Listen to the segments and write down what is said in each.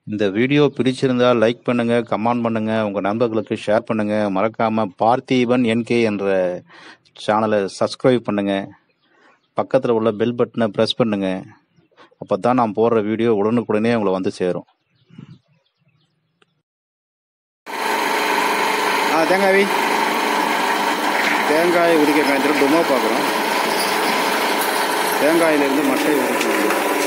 இந்த வீடியோ பிடிச்சிருந்தா லைக் பண்ணுங்க கமெண்ட் பண்ணுங்க உங்க நண்பர்களுக்கு ஷேர் பண்ணுங்க மறக்காம பார்த்திபன் என்கே என்ற சேனலை சப்ஸ்கிரைப் பண்ணுங்க பக்கத்தில் உள்ள பெல் பட்டனை ப்ரெஸ் பண்ணுங்க அப்போ தான் நான் போடுற வீடியோ உடனுக்குடனே உங்களை வந்து சேரும் ஆ தேங்காய் தேங்காய் உரிக்க பயன்படுத்தி டொமோ பார்க்குறோம் தேங்காயிலிருந்து மட்டை உரிக்கணும்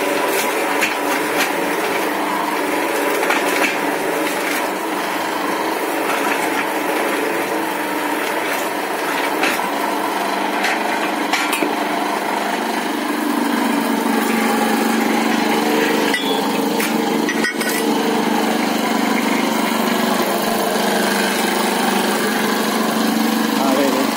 ஆ வை வை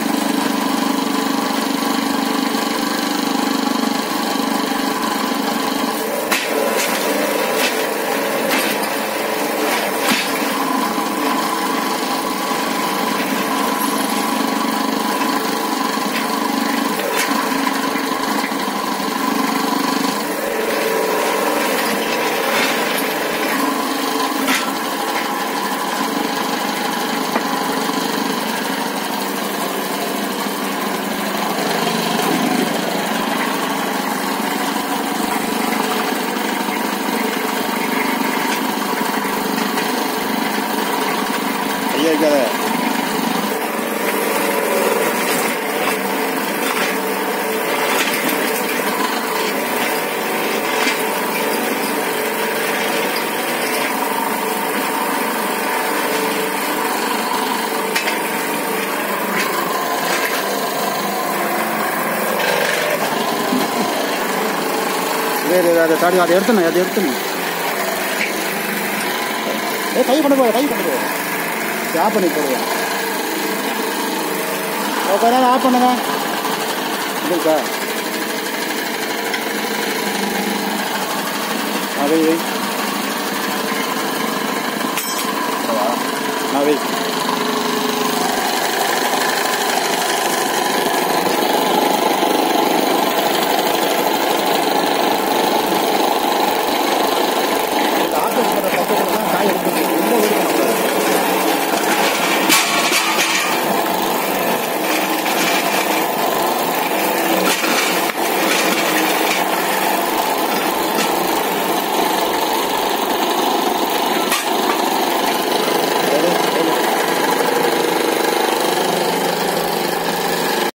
கையை வைக்காத வேறு அதை தாடி அதை எடுத்துணும் அதை எடுத்துணும் ஏ கை கொண்டு போய் கை கொண்டு போய் ஆஃப் பண்ணி போடுவேன் ஓகே ஆஃப் பண்ணுங்க இது சார் அதை வை